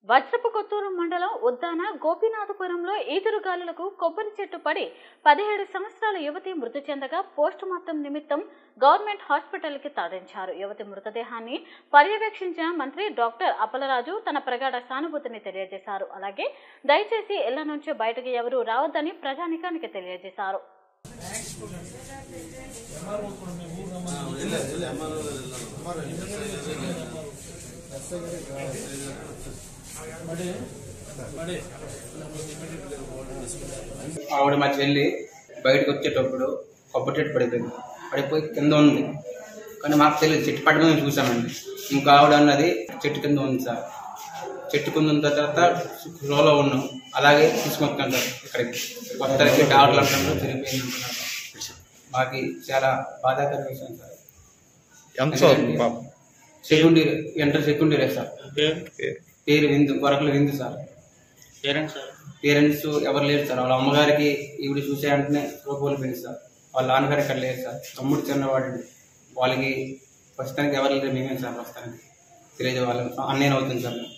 వజ్రపు కొత్తూరు మండలం ఉద్దాన గోపీనాథపురంలో ఈదురుగాలులకు కొబ్బరి చెట్టు పడి పదిహేడు సంవత్సరాల యువతి మృతి చెందగా పోస్ట్ మార్టం నిమిత్తం గవర్నమెంట్ హాస్పిటల్కి తరలించారు యువతి మృతదేహాన్ని పర్యవేక్షించిన మంత్రి డాక్టర్ అప్పలరాజు తన ప్రగాఢ సానుభూతిని తెలియజేశారు అలాగే దయచేసి ఇళ్ల నుంచి బయటకు ఎవరూ రావద్దని ప్రజానికానికి తెలియజేశారు ఆవిడ మా చెల్లి బయటకు వచ్చేటప్పుడు కొబ్బరి చెట్టు పడిపోయింది పడిపోయి కింద ఉంది కానీ మాకు తెలియదు చెట్టు పడిపోయి చూసామండి ఇంకా ఆవిడ అన్నది చెట్టు కింద ఉంది సార్ చెట్టు కింద ఉన్న తర్వాత రోలో ఉన్నాం అలాగే తీసుకొస్తాం సార్ ఇక్కడికి కొత్తకి డాక్టర్లు అంటున్నారు తిరిగిపోయింది అంటున్నారు మాకు చాలా బాధాకర విషయం సార్ ఎంత చదువు పాప second year inter second year sir పేరు? పేరు విందు కొరకలు విందు సార్ పేరెంట్స్ సార్ పేరెంట్స్ ఎవరు లేరు సార్ వాళ్ళ అమ్మగారికి ఈవిడ చూసే వెంటనే కోల్పోయింది సార్ వాళ్ళ నాన్నగారు ఇక్కడ లేరు సార్ తమ్ముడు చిన్నవాడు వాళ్ళకి ప్రస్తుతానికి ఎవరు లేరు మేమే సార్ ప్రస్తుతానికి తెలియజేయాలి అన్నయ్య అవుతుంది సార్